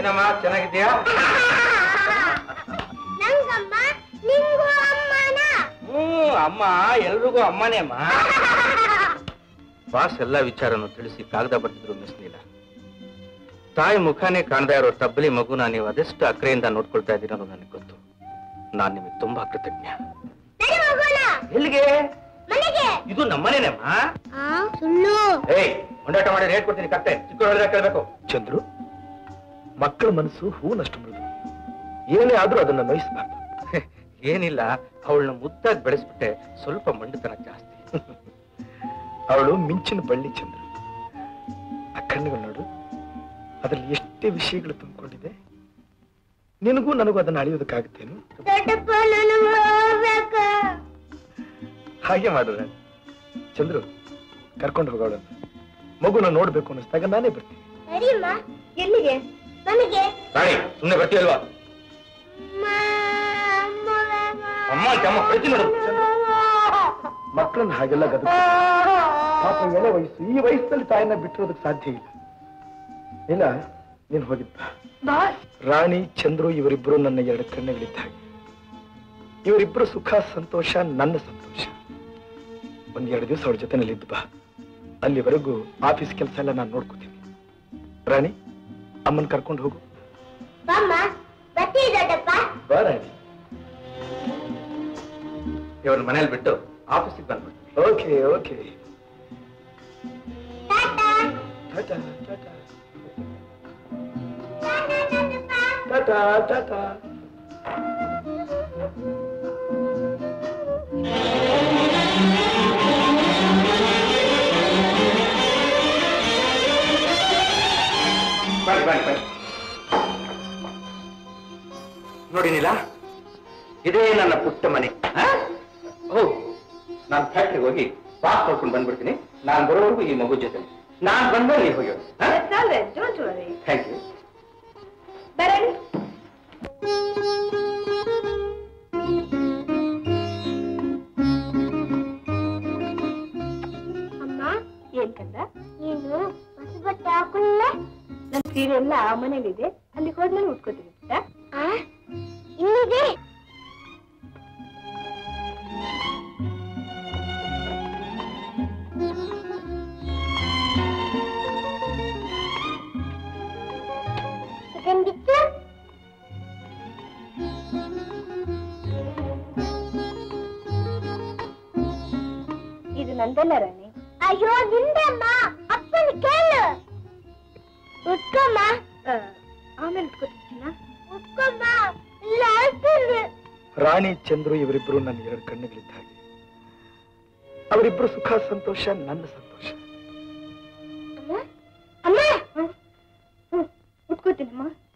ಏನಮ್ಮ ಚೆನ್ನಾಗಿದ್ಯಾ ನಂಗಮ್ಮ ನಿಂಗೂ ಅಮ್ಮನ ಹ್ಮ್ ಅಮ್ಮ ಎಲ್ರಿಗೂ ಅಮ್ಮನೇ ಅಮ್ಮ ಬಾಸ್ ಎಲ್ಲ ವಿಚಾರನು ತಿಳಿಸಿ ಕಾಗದ ಬರ್ತಿದ್ರು ಮಿಸ್ ನೀಲ ತಾಯಿ ಮುಖಾನೇ ಕಾಣದೇ ಇರೋ ತಬ್ಬಲಿ ಮಗುನ ನೀವು ಅದೆಷ್ಟು ಅಕ್ರೆಯಿಂದ ನೋಡ್ಕೊಳ್ತಾ ಇದ್ದೀರ ಅನ್ನೋದು ನನಗೆ ಗೊತ್ತು ನಾನ್ ನಿಮಗೆ ತುಂಬಾ ಕೃತಜ್ಞ ನಡಿ ಹೋಗೋಣ ಎಲ್ಲಿಗೆ ಮನೆಗೆ ಇದು ನಮ್ಮನೇನಮ್ಮ ಆ ಸುಳ್ಳು ಏಯ್ ಹೊಂದಾಟ ಮಾಡಿ ರೇಟ್ ಕೊಡ್ತೀನಿ ಕತ್ತೆ ಚಿಕ್ಕ ಹೇಳಿದ್ರೆ ಕೇಳ್ಬೇಕು ಚಂದ್ರು ಮಕ್ಕಳ ಮನಸ್ಸು ಹೂನಷ್ಟು ಮೃದು ಏನೇ ಆದ್ರೂ ಅದನ್ನ ನೋಯಿಸಬಾರ್ದು ಏನಿಲ್ಲ ಅವಳನ್ನ ಮುದ್ದಾಗಿ ಬೆಳೆಸ್ಬಿಟ್ಟೆ ಸ್ವಲ್ಪ ಮಂಡುತನ ಜಾಸ್ತಿ ಅವಳು ಮಿಂಚಿನ ಬಳ್ಳಿ ಚಂದ್ರು ಆ ಕಣ್ಣುಗಳು ನೋಡು ಅದರಲ್ಲಿ ಎಷ್ಟೇ ವಿಷಯಗಳು ತುಂಬಿಕೊಂಡಿದೆ ನಿನಗೂ ನನಗೂ ಅದನ್ನ ಅಳಿಯೋದಕ್ಕಾಗುತ್ತೇನು ದೊಡ್ಡಪ್ಪ ನನಗೆ ಹೋಗ್ಬೇಕು ಹಾಗೆ ಮಾಡಿದ್ರೆ ಚಂದ್ರು ಕರ್ಕೊಂಡು ಹೋಗೋಣ ಮಗುನ ನೋಡ್ಬೇಕು ಅನ್ನಿಸ್ದಾಗ ನಾನೇ ಬರ್ತೀನಿ ಸರಿಯಮ್ಮ ಎಲ್ಲಿಗೆ ಮನೆಗೆ ರಾಣಿ ಸುಮ್ಮನೆ ಬರ್ತೀಯಲ್ವಾ ಅಮ್ಮ, ಅಮ್ಮ ಬೇಗ. ಅಮ್ಮ ಅಂತ ಅಮ್ಮ ಪ್ರತಿ ನೋಡು ಮಕ್ಕಳನ್ನ ಹಾಗೆಲ್ಲ ಗದ ಪಾಪ ಎಳೆ ವಯಸ್ಸು ಈ ವಯಸ್ಸಲ್ಲಿ ತಾಯಿನ ಬಿಟ್ಟಿರೋದಕ್ಕೆ ಸಾಧ್ಯ ಇಲ್ಲ ಇಲ್ಲ ನೀನ್ ಹೋಗಿದ್ದ ರಾಣಿ ಚಂದ್ರು ಇವರಿಬ್ರು ನನ್ನ ಎರಡು ಕಣ್ಣುಗಳಿದ್ದ ಹಾಗೆ ಇವರಿಬ್ರು ಸುಖ ಸಂತೋಷ ನನ್ನ ಸಂತೋಷ ಒಂದ್ ಎರಡು ದಿವಸ ಅವ್ರ ಜೊತೆನಲ್ಲಿ ಬಾ ಅಲ್ಲಿವರೆಗೂ ಆಫೀಸ್ ಕೆಲಸ ಎಲ್ಲ ನಾನು ನೋಡ್ಕೋತೀನಿ ರಾಣಿ ಅಮ್ಮನ್ ಕರ್ಕೊಂಡು ಹೋಗು ಬಾಮ್ಮ ಬರ್ತೀವಿ ದೊಡ್ಡಪ್ಪ ಬಾ ರಾಣಿ ಇವ್ರ ಮನೇಲಿ ಬಿಟ್ಟು ಆಫೀಸಿಗೆ ಬಂದ್ಬಿಟ್ಟು okay okay tata tata tata tata ದೊಡ್ಡಪ್ಪ ಟಾಟಾ ಟಾಟಾ ಬನ್ನಿ ಬನ್ನಿ ಬನ್ನಿ ನೋಡಿ ನೀಲ ಇದೇ ನನ್ನ ಪುಟ್ಟ ಮನೆ ಆ? ಹೌದು ನಾನು ಫ್ಯಾಕ್ಟ್ರಿಗೆ ಹೋಗಿ ಪಾಸ್ ನೋಡ್ಕೊಂಡು ಬಂದ್ಬಿಡ್ತೀನಿ ನಾನು ಬರೋವರೆಗೂ ಈ ಮಗು ಜೊತೆ ನಾನು ಬಂದ್ಮೇಲೆ ನೀವು ಹೋಗಿ ಥ್ಯಾಂಕ್ ಯು ಅಮ್ಮ ಏನ್ ಕಂದ ಏನು ಹೊಸ ಬಟ್ಟೆ ಹಾಕೊಳ್ಳ ನನ್ ಸೀರೆ ಎಲ್ಲ ಆ ಮನೇಲಿದೆ ಅಲ್ಲಿ ಹೋದ್ಮೇಲೆ ಉಟ್ಕೋತೀನಿ ಆ ಇಲ್ಲಿದೆ ಗಂಡಿತ್ತು ಇದು ನಂದಲ್ಲ ರಾಣಿ ಅಯ್ಯೋ ನಿಂದಮ್ಮ ಅಪ್ಪನ ಕೇಳು ಉಟ್ಕೊಮ್ಮ ಆ, ಆಮೇಲೆ ಉಟ್ಕೋತೀನಿ ಉಟ್ಕೊಮ್ಮ ಇಲ್ಲ ಅಳ್ತೀನಿ. ರಾಣಿ ಚಂದ್ರು ಇವರಿಬ್ರು ನನ್ನ ಎರಡು ಕಣ್ಣುಗಳಿದ್ದ ಹಾಗೆ ಅವರಿಬ್ರು ಸುಖ ಸಂತೋಷ ನನ್ನ ಸಂತೋಷ ಅಮ್ಮ ಅಮ್ಮ ಉಟ್ಕೋತೀನಮ್ಮ